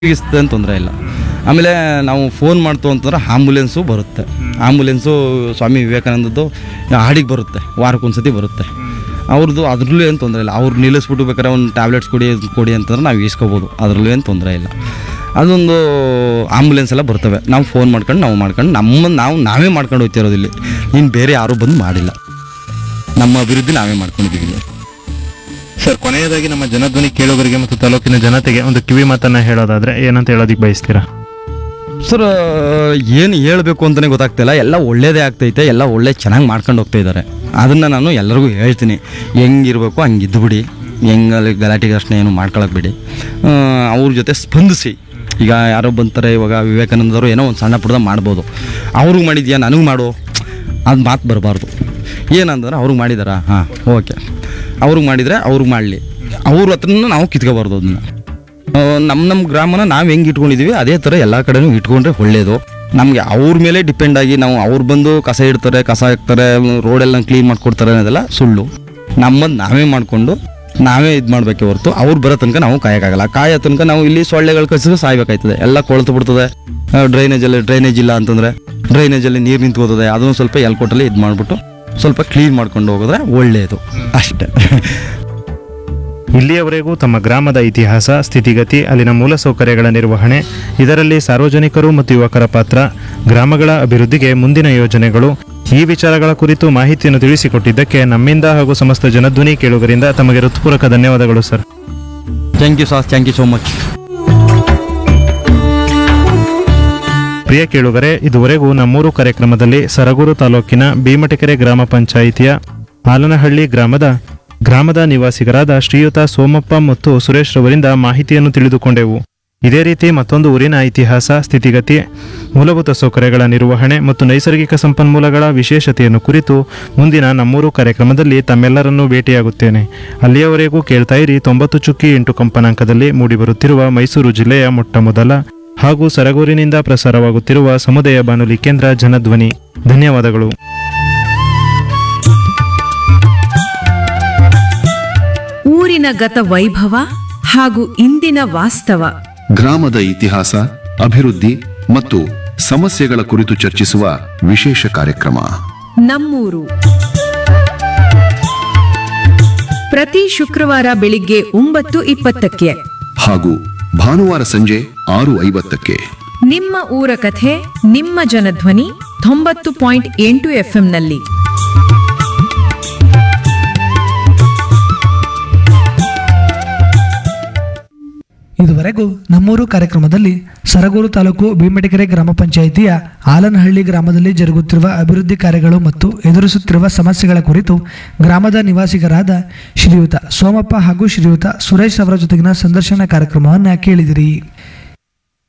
ಏನು ತೊಂದರೆ ಇಲ್ಲ ಆಮೇಲೆ ನಾವು ಫೋನ್ ಮಾಡ್ತು ಅಂತಂದ್ರೆ ಆಂಬುಲೆನ್ಸು ಬರುತ್ತೆ ಆಂಬುಲೆನ್ಸು ಸ್ವಾಮಿ ವಿವೇಕಾನಂದದ್ದು ಹಾಡಿಗೆ ಬರುತ್ತೆ ವಾರಕ್ಕೊಂದ್ಸತಿ ಬರುತ್ತೆ ಅವ್ರದ್ದು ಅದ್ರಲ್ಲೂ ಏನು ತೊಂದರೆ ಇಲ್ಲ ಅವ್ರು ನಿಲ್ಲಿಸ್ಬಿಟ್ಟು ಬೇಕಾದ್ರೆ ಒಂದು ಟ್ಯಾಬ್ಲೆಟ್ಸ್ ಕೊಡಿ ಅದ್ ಕೊಡಿ ಅಂತಂದ್ರೆ ನಾವು ಈಸ್ಕೋಬೋದು ಅದರಲ್ಲೂ ಏನು ತೊಂದರೆ ಇಲ್ಲ ಅದೊಂದು ಆಂಬುಲೆನ್ಸ್ ಎಲ್ಲ ಬರ್ತವೆ ನಾವು ಫೋನ್ ಮಾಡ್ಕೊಂಡು ನಾವು ಮಾಡ್ಕೊಂಡು ನಮ್ಮ ನಾವು ನಾವೇ ಮಾಡ್ಕೊಂಡು ಹೋಗ್ತಿರೋದು ಇಲ್ಲಿ ಇನ್ನು ಬೇರೆ ಯಾರೂ ಬಂದು ಮಾಡಿಲ್ಲ ನಮ್ಮ ಅಭಿವೃದ್ಧಿ ನಾವೇ ಮಾಡ್ಕೊಂಡಿದ್ದೀವಿ ಇಲ್ಲಿ ಸರ್ ಕೊನೆಯದಾಗಿ ನಮ್ಮ ಜನಧ್ವನಿ ಕೇಳುಗರಿಗೆ ಮತ್ತು ತಾಲೂಕಿನ ಜನತೆಗೆ ಒಂದು ಕಿವಿ ಮಾತನ್ನ ಹೇಳೋದಾದ್ರೆ ಏನಂತ ಹೇಳೋದಿಕ್ ಬಯಸ್ತೀರಾ ಸರ್ ಏನು ಹೇಳಬೇಕು ಅಂತಲೇ ಗೊತ್ತಾಗ್ತಿಲ್ಲ ಎಲ್ಲ ಒಳ್ಳೇದೇ ಆಗ್ತೈತೆ ಎಲ್ಲ ಒಳ್ಳೆ ಚೆನ್ನಾಗಿ ಮಾಡ್ಕೊಂಡು ಹೋಗ್ತಾ ಇದ್ದಾರೆ ಅದನ್ನು ನಾನು ಎಲ್ಲರಿಗೂ ಹೇಳ್ತೀನಿ ಹೆಂಗಿರ್ಬೇಕು ಹಂಗೆ ಇದ್ದುಬಿಡಿ ಹೆಂಗೆ ಅಲ್ಲಿ ಗಲಾಟೆ ಘರ್ಷಣೆ ಏನು ಮಾಡ್ಕೊಳಕ್ಕೆ ಬಿಡಿ ಆ, ಅವ್ರ ಜೊತೆ ಸ್ಪಂದಿಸಿ ಈಗ ಯಾರೋ ಬಂತಾರೆ ಇವಾಗ ವಿವೇಕಾನಂದವರು ಏನೋ ಒಂದು ಸಣ್ಣ ಪುಟ್ಟದ ಮಾಡ್ಬೋದು ಅವ್ರಿಗೆ ಮಾಡಿದ್ಯಾ ನನಗೆ ಮಾಡು ಅದು ಮಾತು ಬರಬಾರ್ದು ಏನಂದ್ರೆ ಅವ್ರಿಗೆ ಮಾಡಿದಾರಾ ಹಾಂ ಓಕೆ ಅವ್ರಿಗೆ ಮಾಡಿದರೆ ಅವ್ರಿಗೆ ಮಾಡಲಿ ಅವ್ರ ಹತ್ರನೂ ನಾವು ಕಿತ್ಕೋಬಾರ್ದು ಅದನ್ನು ನಮ್ಮ ನಮ್ಮ ಗ್ರಾಮನ ನಾವು ಹೆಂಗೆ ಇಟ್ಕೊಂಡಿದ್ದೀವಿ ಅದೇ ಥರ ಎಲ್ಲ ಕಡೆನೂ ಇಟ್ಕೊಂಡ್ರೆ ಒಳ್ಳೆಯದು ನಮಗೆ ಅವ್ರ ಮೇಲೆ ಡಿಪೆಂಡ್ ಆಗಿ ನಾವು ಅವ್ರು ಬಂದು ಕಸ ಇಡ್ತಾರೆ ಕಸ ಹಾಕ್ತಾರೆ ರೋಡೆಲ್ಲ ಕ್ಲೀನ್ ಮಾಡಿಕೊಡ್ತಾರೆ ಅನ್ನೋದೆಲ್ಲ ಸುಳ್ಳು ನಮ್ಮದು ನಾವೇ ಮಾಡಿಕೊಂಡು ನಾವೇ ಇದು ಮಾಡಬೇಕೆ ಹೊರತು ಅವ್ರು ಬರೋ ತನಕ ನಾವು ಕಾಯೋಕ್ಕಾಗಲ್ಲ ಕಾಯೋ ತನಕ ನಾವು ಇಲ್ಲಿ ಸೊಳ್ಳೆಗಳು ಕಸಿದ್ರೆ ಸಾಯ್ಬೇಕಾಯ್ತದೆ ಎಲ್ಲ ಕೊಳ್ತು ಬಿಡ್ತದೆ ಡ್ರೈನೇಜಲ್ಲಿ ಡ್ರೈನೇಜ್ ಇಲ್ಲ ಅಂತಂದರೆ ಡ್ರೈನೇಜಲ್ಲಿ ನೀರು ನಿಂತ್ಕೋತದೆ ಅದನ್ನು ಸ್ವಲ್ಪ ಎಲ್ಕೊಟ್ಟಲ್ಲಿ ಇದು ಮಾಡಿಬಿಟ್ಟು ಸ್ವಲ್ಪ ಕ್ಲೀನ್ ಮಾಡ್ಕೊಂಡು ಹೋಗಿದ್ರೆ ಒಳ್ಳೆಯದು ಅಷ್ಟೇ ಇಲ್ಲಿಯವರೆಗೂ ತಮ್ಮ ಗ್ರಾಮದ ಇತಿಹಾಸ ಸ್ಥಿತಿಗತಿ ಅಲ್ಲಿನ ಮೂಲಸೌಕರ್ಯಗಳ ನಿರ್ವಹಣೆ ಇದರಲ್ಲಿ ಸಾರ್ವಜನಿಕರು ಮತ್ತು ಯುವಕರ ಪಾತ್ರ ಗ್ರಾಮಗಳ ಅಭಿವೃದ್ಧಿಗೆ ಮುಂದಿನ ಯೋಜನೆಗಳು ಈ ವಿಚಾರಗಳ ಕುರಿತು ಮಾಹಿತಿಯನ್ನು ತಿಳಿಸಿಕೊಟ್ಟಿದ್ದಕ್ಕೆ ನಮ್ಮಿಂದ ಹಾಗೂ ಸಮಸ್ತ ಜನಧ್ವನಿ ಕೇಳುಗರಿಂದ ತಮಗೆ ಹೃತ್ಪೂರ್ವಕ ಧನ್ಯವಾದಗಳು sir thank you sir thank you so much ಪ್ರಿಯ ಕೇಳುಗರೆ ಇದುವರೆಗೂ ನಮ್ಮೂರು ಕಾರ್ಯಕ್ರಮದಲ್ಲಿ ಸರಗೂರು ತಾಲೂಕಿನ ಭೀಮಟಕೆರೆ ಗ್ರಾಮ ಪಂಚಾಯಿತಿಯ ಆಲನಹಳ್ಳಿ ಗ್ರಾಮದ ಗ್ರಾಮದ ನಿವಾಸಿಗರಾದ ಶ್ರೀಯುತ ಸೋಮಪ್ಪ ಮತ್ತು ಸುರೇಶ್ ರವರಿಂದ ಮಾಹಿತಿಯನ್ನು ತಿಳಿದುಕೊಂಡೆವು ಇದೇ ರೀತಿ ಮತ್ತೊಂದು ಊರಿನ ಇತಿಹಾಸ ಸ್ಥಿತಿಗತಿ ಮೂಲಭೂತ ಸೌಕರ್ಯಗಳ ನಿರ್ವಹಣೆ ಮತ್ತು ನೈಸರ್ಗಿಕ ಸಂಪನ್ಮೂಲಗಳ ವಿಶೇಷತೆಯನ್ನು ಕುರಿತು ಮುಂದಿನ ನಮ್ಮೂರು ಕಾರ್ಯಕ್ರಮದಲ್ಲಿ ತಮ್ಮೆಲ್ಲರನ್ನೂ ಭೇಟಿಯಾಗುತ್ತೇನೆ ಅಲ್ಲಿಯವರೆಗೂ ಕೇಳ್ತಾ ಇರಿ ತೊಂಬತ್ತು ಚುಕ್ಕಿ ಎಂಟು ಕಂಪನಾಂಕದಲ್ಲಿ ಮೂಡಿಬರುತ್ತಿರುವ ಮೈಸೂರು ಜಿಲ್ಲೆಯ ಮೊಟ್ಟಮೊದಲ ಹಾಗೂ ಸರಗೂರಿನಿಂದ ಪ್ರಸಾರವಾಗುತ್ತಿರುವ ಸಮುದಾಯ ಬಾನುಲಿ ಕೇಂದ್ರ ಜನಧ್ವನಿ ಧನ್ಯವಾದಗಳು ಊರಿನ ಗತ ವೈಭವ ಹಾಗೂ ಇಂದಿನ ವಾಸ್ತವ ಗ್ರಾಮದ ಇತಿಹಾಸ ಅಭಿವೃದ್ಧಿ ಮತ್ತು ಸಮಸ್ಯೆಗಳ ಕುರಿತು ಚರ್ಚಿಸುವ ವಿಶೇಷ ಕಾರ್ಯಕ್ರಮ ನಮ್ಮೂರು ಪ್ರತಿ ಶುಕ್ರವಾರ ಬೆಳಿಗ್ಗೆ ಒಂಬತ್ತು ಇಪ್ಪತ್ತಕ್ಕೆ ಹಾಗೂ ಭಾನುವಾರ ಸಂಜೆ ಆರು ಐವತ್ತಕ್ಕೆ ನಿಮ್ಮ ಊರ ಕಥೆ ನಿಮ್ಮ ಜನಧ್ವನಿ ತೊಂಬತ್ತು ಪಾಯಿಂಟ್ ಎಂಟು ಎಫ್ಎಂನಲ್ಲಿ ಇದುವರೆಗೂ ನಮ್ಮೂರು ಕಾರ್ಯಕ್ರಮದಲ್ಲಿ ಸರಗೂರು ತಾಲೂಕು ಭೀಮಟಕೆರೆ ಗ್ರಾಮ ಪಂಚಾಯಿತಿಯ ಆಲನಹಳ್ಳಿ ಗ್ರಾಮದಲ್ಲಿ ಜರುಗುತ್ತಿರುವ ಅಭಿವೃದ್ಧಿ ಕಾರ್ಯಗಳು ಮತ್ತು ಎದುರಿಸುತ್ತಿರುವ ಸಮಸ್ಯೆಗಳ ಕುರಿತು ಗ್ರಾಮದ ನಿವಾಸಿಗರಾದ ಶ್ರೀಯುತ ಸೋಮಪ್ಪ ಹಾಗೂ ಶ್ರೀಯುತ ಸುರೇಶ್ ಅವರ ಜೊತೆಗಿನ ಸಂದರ್ಶನ ಕಾರ್ಯಕ್ರಮವನ್ನು ಕೇಳಿದಿರಿ